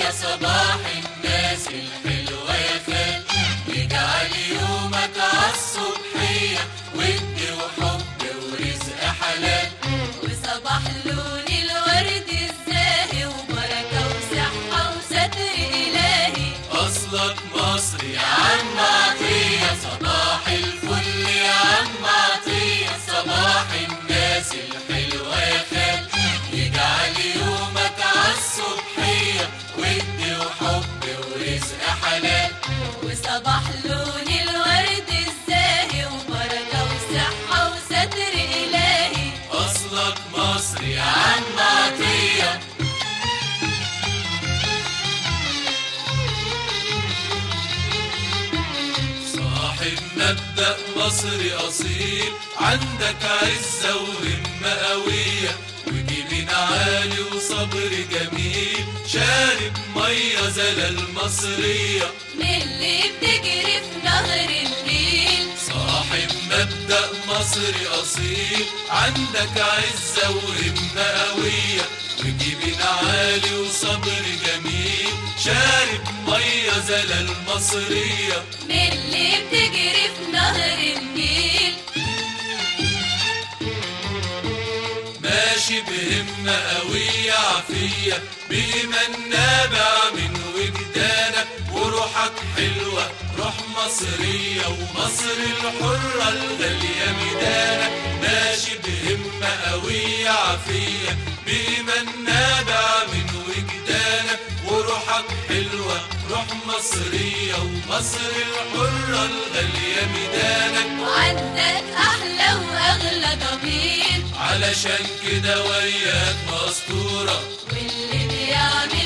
عطية صباح الناس الحلوة يا خال يجعل يومك عالصبحية ود وحب ورزق حلال وصباح لون الورد الزاهي وبركة وصحة وستر إلهي أصلك مصري يا عم عطية صباح الفل يا عم عطية صباح الناس الحلوة يا خال يجعل يومك عالصبحية ود وحب ورزق حلال وصباح لون الورد الزاهي وبركة وصحة وستر إلهي أصلك مصري يا عم عطية صاحب مبدأ مصري أصيل عندك عزة وهمة قوية وجبين عالي وصبر جميل شارب مية زلال مصرية من اللي بتجري في نهر النيل صاحب مبدأ مصري أصيل عندك عزة وهمة قوية وجبين عالي وصبر جميل شارب مية زلال مصرية من اللي بتجري في نهر النيل ماشي بهمة قوية عافية بإيمان نابع من وجدانك وروحك حلوة روح مصرية ومصر الحرة الغالية ميدانك ماشي بهمة قوية عافية بإيمان نابع من وجدانك وروحك حلوة روح مصرية ومصر الحرة الغالية ميدانك وعندك أحلى وأغلى ضمير علشان كده وياك مسطورة واللي بيعمل